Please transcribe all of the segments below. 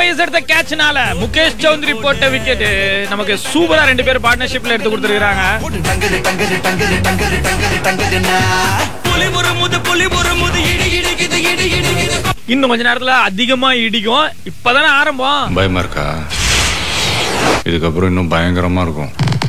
YS எடுத்த கேட்ச்னால முகேஷ் சௌத்ரி போட்ட wicket நமக்கு சூப்பரா ரெண்டு பேரும் பார்ட்னர்ஷிப்ல எடுத்து கொடுத்துருக்காங்க டங்கரு டங்கரு டங்கரு டங்கரு டங்கரு டங்கருனா புலி ஒரு முது புலி ஒரு முது இடி இடிக்குது இடி இடிக்குது இன்னும் கொஞ்ச நேரத்துல அதிகமா இடிக்கும் இப்பதானே ஆரம்பம் பயமா இருக்கா இதுக்கப்புறம் இன்னும் பயங்கரமா இருக்கும்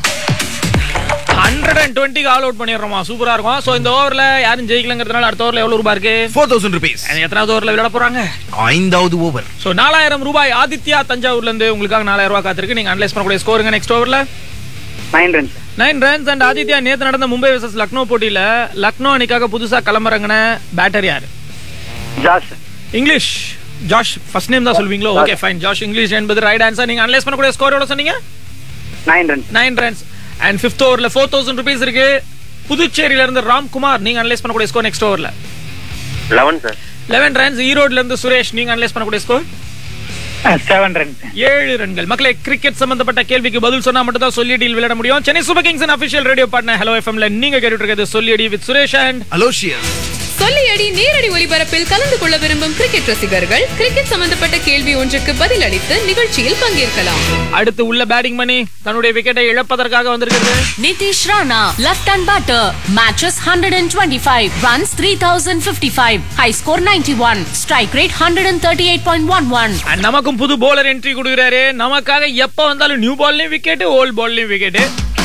ஹண்ட்ரட் அண்ட் டுவெண்ட்டிக்கு ஆல் அவுட் பண்ணிடுறோமா சூப்பரா இருக்கும் சோ இந்த ஓவர்ல யாரும் ஜெயிக்கலங்கிறதுனால அடுத்த ஓவர்ல எவ்வளவு ரூபாய் இருக்கு ஃபோர் தௌசண்ட் ருபீஸ் எத்தனாவது ஓவர்ல விளையாட போறாங்க ஐந்தாவது ஓவர் சோ நாலாயிரம் ரூபாய் ஆதித்யா தஞ்சாவூர்ல இருந்து உங்களுக்காக நாலாயிரம் ரூபாய் காத்திருக்கு நீங்க அனலைஸ் பண்ணக்கூடிய ஸ்கோருங்க நெக்ஸ்ட் ஓவர்ல nine runs nine runs and Aditya நேத்து நடந்த மும்பை வர்சஸ் லக்னோ போட்டியில லக்னோ அணிக்காக புதுசா களமிறங்கின பேட்டர் யாரு Josh Inglis Josh first name தான் சொல்வீங்களோ ஓகே ஃபைன் ஜாஷ் இங்கிலீஷ் என்பது ரைட் ஆன்சர் நீங்க அனலைஸ் பண்ணக்கூடிய ஸ்கோர் எவ்வளவு சொன்னீங்க nine runs nine runs and fifth ஓவர்ல ஃபோர் தௌசண்ட் ருபீஸ் இருக்கு புதுச்சேரியில இருந்து ராம்குமார் நீங்க அனலைஸ் பண்ணக்கூடிய ஸ்கோர் நெக்ஸ்ட் ஓவர்ல லெவன் சார் லெவன் ரன்ஸ் ஈரோட்ல இருந்து சுரேஷ் நீங்க அனலைஸ் பண்ணக்கூடிய ஸ்கோர் செவன் ரன்ஸ் ஏழு ரன்கள் மக்களே கிரிக்கெட் சம்பந்தப்பட்ட கேள்விக்கு பதில் சொன்னா மட்டும் தான் சொல்லியடியில் விளையாட முடியும் Chennai super kings official radio partner hello எஃப்எம்ல நீங்க கேட்டுட்டு இருக்கிறது சொல்லியடி வித் சுரேஷ் அண்ட் அலோஷியஸ் சொல்லியடி நேரடி ஒளிபரப்பில் கலந்து கொள்ள விரும்பும் கிரிக்கெட் ரசிகர்கள் கிரிக்கெட் சம்பந்தப்பட்ட கேள்வி ஒன்றுக்கு பதில் அளித்து நிகழ்ச்சியில் பங்கேற்கலாம் அடுத்து உள்ள பேட்டிங் பண்ணி தன்னுடைய விக்கெட்டை இழப்பதற்காக வந்திருக்கிறது Nitish Rana, left and batter. Matches 125. Runs 3055. High score 91. Strike rate 138.11. And நமக்கும் புது bowler என்ட்ரி கொடுக்குறாரு நமக்காக எப்ப வந்தாலும் நியூ பால்லையும் விக்கெட் ஓல்ட் பால்லையும் wicket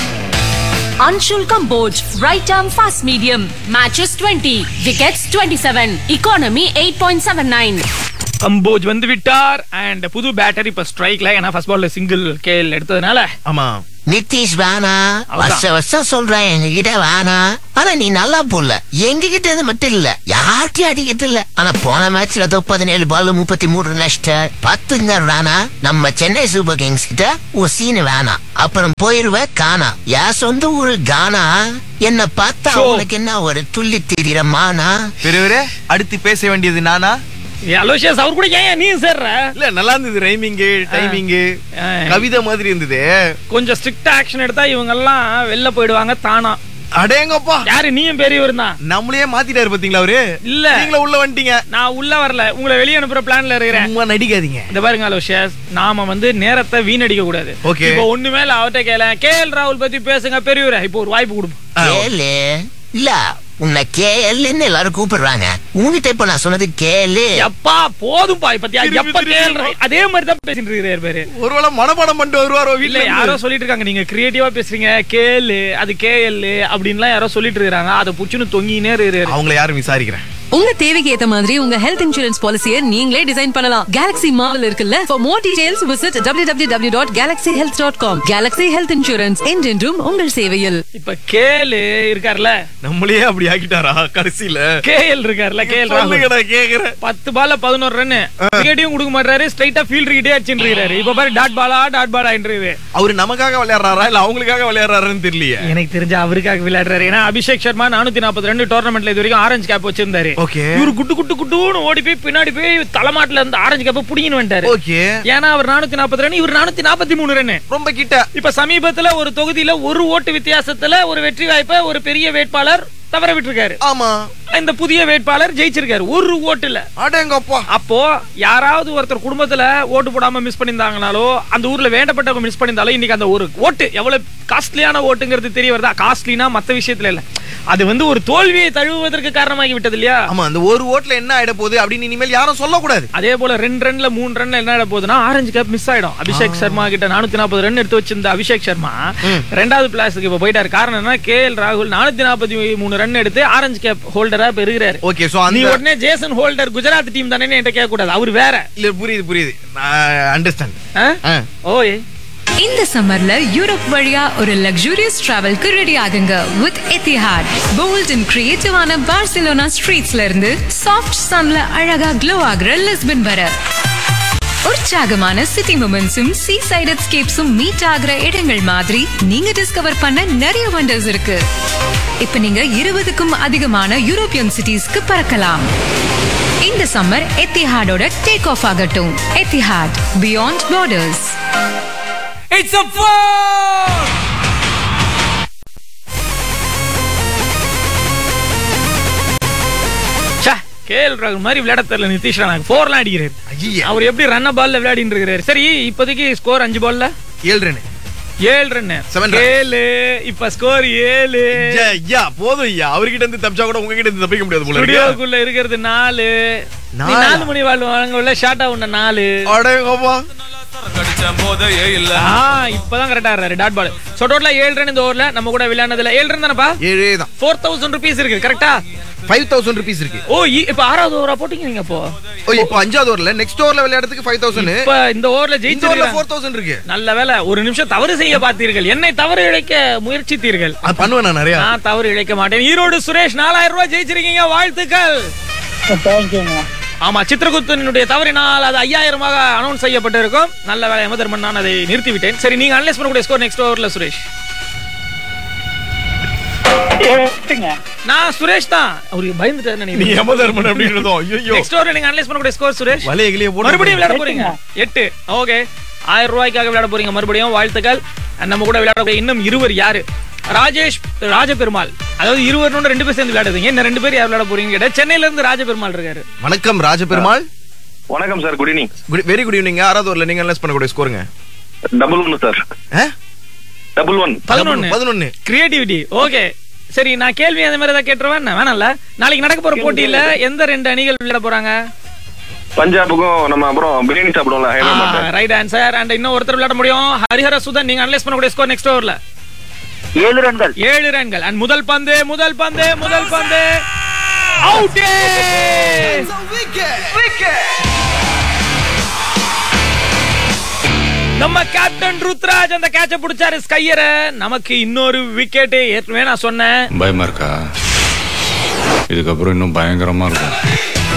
Anshul Kamboj, right arm fast medium. Matches 20. Wickets 27. Economy 8.79. Kamboj வந்து விட்டார் அண்ட் புது பேட்டரி இப்ப ஸ்ட்ரைக்ல ஏன்னா ஃபர்ஸ்ட் பால்ல சிங்கிள் கேல் எடுத்ததுனால ஆமா நிதிஷ் வேணா அவ்வளவுதான். வருஷ வருஷம் சொல்றேன் எங்ககிட்ட வேணா ஆனா நீ நல்லா போடல எங்க கிட்ட இருந்து மட்டும் இல்ல யார்கிட்டயும் அடிக்கிறது இல்ல ஆனா போன மேட்ச்ல ஏதோ பதினேழு பால் முப்பத்தி மூணு நஷ்ட பத்து வேணா நம்ம சென்னை சூப்பர் கிங்ஸ் கிட்ட ஒரு சீனு வேணாம் அப்புறம் போயிருவ காணா என் சொந்த ஊரு கானா என்ன பார்த்தா Sure. உனக்கு என்ன ஒரு துள்ளி திரிகிற மானா பெரியவரே அடுத்து பேச வேண்டியது நானா அலோஷியஸ் அவர் கூட ஏன் நீ சேர்ற இல்ல நல்லா இருந்தது ரைமிங்கு டைமிங்கு ஆ. கவிதை மாதிரி இருந்தது கொஞ்சம் ஸ்ட்ரிக்ட் ஆக்ஷன் எடுத்தா இவங்க எல்லாம் வெளில போயிடுவாங்க தானா அடேங்கப்பா யாரு நீயும் பெரியவர் தான் நம்மளையே மாத்திட்டாரு பாத்தீங்களா அவரு இல்ல. நீங்கள உள்ள வந்துட்டீங்க நான் உள்ள வரல உங்களை வெளிய அனுப்புற பிளான்ல இருக்கிறேன் சும்மா நடிக்காதீங்க இந்த பாருங்க அலோஷியஸ் நாம வந்து நேரத்தை வீணடிக்க கூடாது Okay. இப்போ ஒண்ணு மேல அவர்ட்ட கேள கே எல் ராகுல் பத்தி பேசுங்க பெரியவரே இப்போ ஒரு வாய்ப்பு கொடுப்போம் கேளு இல்ல உன்னை கேளுன்னு எல்லாரும் கூப்பிடுறாங்க உங்ககிட்ட இப்ப நான் சொன்னது கேளு எப்பா போதும்பா இப்பத்தியா திருப்பி, எப்ப திருப்பி. கேள்ற அதே மாதிரி தான் பேசிட்டு இருக்கிறாரு பாரு ஒருவேளை மனப்பாடம் பண்ணிட்டு வருவாரோ இல்ல வீட்டுல யாரோ சொல்லிட்டு இருக்காங்க நீங்க கிரியேட்டிவா பேசுறீங்க கேளு அது கேஎல் அப்படின்லாம் யாரோ சொல்லிட்டு இருக்காங்க அதை புச்சுன்னு தொங்கினே இருக்கிறாரு அவங்கள யாரும் விசாரிக்கிறேன் உங்க தேவைக்கு ஏத்த மாதிரி உங்க ஹெல்த் இன்சூரன்ஸ் பாலிசியை நீங்களே டிசைன் பண்ணலாம் கேலக்ஸி மாவல் இருக்குல்ல for more details visit www.galaxyhealth.com Galaxy health insurance என்றென்றும் உங்கள் சேவையில் இப்ப கேளு இருக்கார்ல நம்மளே அப்படி ஆக்கிட்டாரா கடைசியில கேஎல் இருக்கார்ல கேஎல் ராகுல் சொல்லுங்கடா கேக்குறேன் பத்து பால்ல பதினோரு ரன் விக்கெட்டையும் கொடுக்க மாட்டாரு ஸ்ட்ரைட்டா ஃபீல்டர் கிட்டே அடிச்சுட்டு இருக்காரு இப்ப பாரு டாட் பாலா டாட் பாலா என்று அவரு நமக்காக விளையாடுறாரா இல்ல அவங்களுக்காக விளையாடுறாருன்னு தெரியலையே எனக்கு தெரிஞ்ச அவருக்காக விளையாடுறாரு ஏன்னா அபிஷேக் சர்மா நானூத்தி நாற்பத்தி ரெண்டு டோர்னமெண்ட்ல இது வரைக்கும் ஆரஞ்சு கேப் வச்சிருந்தாரு Okay. இவரு குட்டு குட்டு குட்டுன்னு ஓடி போய் பின்னாடி போய் தலைமாட்டுல இருந்து ஆரஞ்சு கேப்ப புடிங்கின்னு வந்துட்டாரு ஓகே ஏன்னா அவர் நானூத்தி நாற்பத்தி ரெண்டு இவர் நானூத்தி நாற்பத்தி மூணு ரன் ரொம்ப கிட்ட இப்ப சமீபத்துல ஒரு தொகுதியில ஒரு ஓட்டு வித்தியாசத்துல ஒரு வெற்றி வாய்ப்பை ஒரு பெரிய வேட்பாளர் தவற விட்டுருக்காரு ஆமா இந்த புதிய வேட்பாளர் ஜெயிச்சிருக்காரு ஒரு ஓட்டுல அடேங்கப்பா அப்போ யாராவது ஒருத்தர் குடும்பத்துல ஓட்டு போடாம மிஸ் பண்ணியிருந்தாங்கனாலோ அந்த ஊர்ல வேண்டப்பட்டவங்க மிஸ் பண்ணியிருந்தாலும் இன்னைக்கு அந்த ஒரு ஓட்டு எவ்வளவு காஸ்ட்லியான ஓட்டுங்கிறது தெரிய வருதா காஸ்ட்லினா மத்த விஷயத்துல இல்ல அது வந்து ஒரு தோல்வியை தழுவுவதற்கு காரணமாகி விட்டது இல்லையா ஆமா அந்த ஒரு ஓட்டுல என்ன ஆயிட போகுது அப்படின்னு இனிமேல் யாரும் சொல்லக்கூடாது அதே போல ரெண்டு ரன்ல மூணு ரன்ல என்ன ஆயிட போகுதுன்னா ஆரஞ்சு கேப் மிஸ் ஆயிடும் அபிஷேக் சர்மா கிட்ட நானூத்தி நாற்பது ரன் எடுத்து வச்சிருந்த அபிஷேக் சர்மா ரெண்டாவது பிளாஸுக்கு இப்ப போயிட்டாரு காரணம் என்ன கே எல் ராகுல் நானூத்தி நாற்பத்தி மூணு ரன் எடுத்து ஆரஞ்சு கேப் ஹோல்டரா பெறுகிறாரு ஓகே சோ நீ அந்த உடனே ஜேசன் ஹோல்டர் குஜராத் டீம் தானே என்கிட்ட கேட்க கூடாது அவர் வேற இல்ல புரியுது புரியுது அண்டர்ஸ்டாண்ட் ஆ? ஓய் இந்த சம்மர்ல யூரோப் வழியா ஒரு லக்ஸூரியஸ் டிராவல்க்கு ரெடி ஆகுங்க வித் எத்திஹாட் போல்ட் அண்ட் கிரியேட்டிவான பார்சிலோனா ஸ்ட்ரீட்ஸ்ல இருந்து சாஃப்ட் சன்ல அழகா க்ளோ ஆகுற லிஸ்பன் வர உற்சாகமான சிட்டி மூமெண்ட்ஸும் சீ சைட் எஸ்கேப்ஸும் மீட் ஆகுற இடங்கள் மாதிரி நீங்க டிஸ்கவர் பண்ண நிறைய வண்டர்ஸ் இருக்கு இப்ப நீங்க இருபதுக்கும் அதிகமான யூரோப்பியன் சிட்டிஸ்க்கு பறக்கலாம் இந்த சம்மர் எத்திஹாடோட டேக் ஆஃப் ஆகட்டும் Etihad beyond borders it's a four KL ராகுல் மாதிரி விளையாட தெரியல நிதிஷ் ராணா ஃபோர்லாம் அடிக்கிறாரு ஐயே அவர் எப்படி ரன்ன பால்ல விளையாடிட்டு இருக்காரு சரி இப்போதைக்கு ஸ்கோர் அஞ்சு பால்ல ஏழு ரன் ஏழு ரன் Seven run. ஏழு இப்ப ஸ்கோர் ஏழு ஐயா, ஐயா போதும் ஐயா அவர்கிட்ட இருந்து தப்பிச்சா கூட உங்ககிட்ட இருந்து தப்பிக்க முடியாது போல இருக்கு. ஸ்டுடியோக்குள்ள இருக்கிறது நாலு நீ நாலா? நாலு மணி வாழ் வாங்க ஷார்ட்டா உன்ன நாலு அடேங்கப்பா. ஆ இப்பதான் கரெக்டா இருக்காரு டாட் பால் சோ டோட்டலா ஏழு ரன் இந்த ஓவர்ல நம்ம கூட விளையாடுனதுல ஏழு ரன் தானப்பா ஏழே தான் ஃபோர் தௌசண்ட் ருபீஸ் இருக்கு கரெக்டா ஃபைவ் தௌசண்ட் ருபீஸ் இருக்கு ஓ இ- இப்ப ஆறாவது ஓவரா போட்டீங்க நீங்க அப்போ ஓ இப்போ அஞ்சாவது ஓவர்ல நெக்ஸ்ட் ஓவர்ல விளையாடுறதுக்கு ஃபைவ் தௌசண்ட் இப்ப இந்த ஓவர்ல இந்த ஓவர்ல ஜெயிச்சிருக்காங்க ஃபோர் தௌசண்ட் இருக்கு நல்ல வேலை ஒரு நிமிஷம் தவறு செய்ய பார்த்தீர்கள் என்னை தவறு இழைக்க முயற்சித்தீர்கள் அது பண்ணுவேன் நான் நிறைய நான் தவறு இழைக்க மாட்டேன் ஈரோடு சுரேஷ் நாலாயிரம் ரூபாய் ஜெயிச்சிருக்கீங்க வாழ்த்துக்கள் தேங்க்யூங்க ஆமா சித்திரகுப்தனுடைய தவறினால் அது ஐயாயிரமாக அனௌன்ஸ் செய்யப்பட்டிருக்கும் நல்ல வேலை யமதர்மன் நான் அதை நிறுத்தி விட்டேன் சரி நீங்க அனலைஸ் பண்ணக்கூடிய ஸ்கோர் நெக்ஸ்ட் ஓவர்ல சுரேஷ் எட்டுங்க நான் சுரேஷ் தான் அவருக்கு பயந்துட்டாரு நீ நினைக்கிறேன் யமதர்மன் அப்படின்றதும் ஐயோ நெக்ஸ்ட் ஓவர் நீங்க அனலைஸ் பண்ணக்கூடிய ஸ்கோர் சுரேஷ் வலைய கிளிய போட்டு மறுபடியும் விளையாட போறீங்க எட்டு ஓகே ஆயிரம் ரூபாய்க்காக விளையாட போறீங்க மறுபடியும் வாழ்த்துக்கள் And நம்ம கூட விளையாடக்கூடிய இன்னும் இருவர் யாரு ராஜேஷ் ராஜபெருமாள் அதாவது இருவர் ரெண்டு பேர் சேர்ந்து விளையாடுறீங்க இன்னும் ரெண்டு பேர் யார் விளையாட போறீங்க கேட்டா சென்னையில இருந்து ராஜபெருமாள் இருக்காரு வணக்கம் ராஜபெருமாள் வணக்கம் sir good evening very good evening ஆறாவது ஓவர்ல நீங்க அனலைஸ் பண்ணக்கூடிய ஸ்கோருங்க double one sir double one பதினொன்னு பதினொன்னு கிரியேட்டிவிட்டி ஓகே சரி நான் கேள்வி அந்த மாதிரி ஏதாவது கேட்டுருவேன் வேணாம்ல நாளைக்கு நடக்க போற போட்டியில எந்த ரெண்டு அணிகள் விளையாட போறாங்க பஞ்சாபுக்கும் நம்ம அப்புறம் பிரியாணி சாப்பிடுவோம்ல ஹைதராபாத் ரைட் ஆன்சர் அண்ட் இன்னும் ஒருத்தர் விளையாட முடியும் ஹரிஹர சுதன் நீங்க அனலைஸ் பண்ணக்கூடிய ஸ்கோர் நெக்ஸ்ட் ஓவர்ல ஏழு ரன்கள் ஏழு ரன்கள் அண்ட் முதல் பந்து முதல் பந்து முதல் பந்து அவுட் நம்ம கேப்டன் ருத்ராஜ் அந்த கேட்ச பிடிச்சாரு ஸ்கையர நமக்கு இன்னொரு விக்கெட் ஏற்கனவே நான் சொன்னேன் பயமா இருக்கா இதுக்கப்புறம் இன்னும் பயங்கரமா இருக்கும்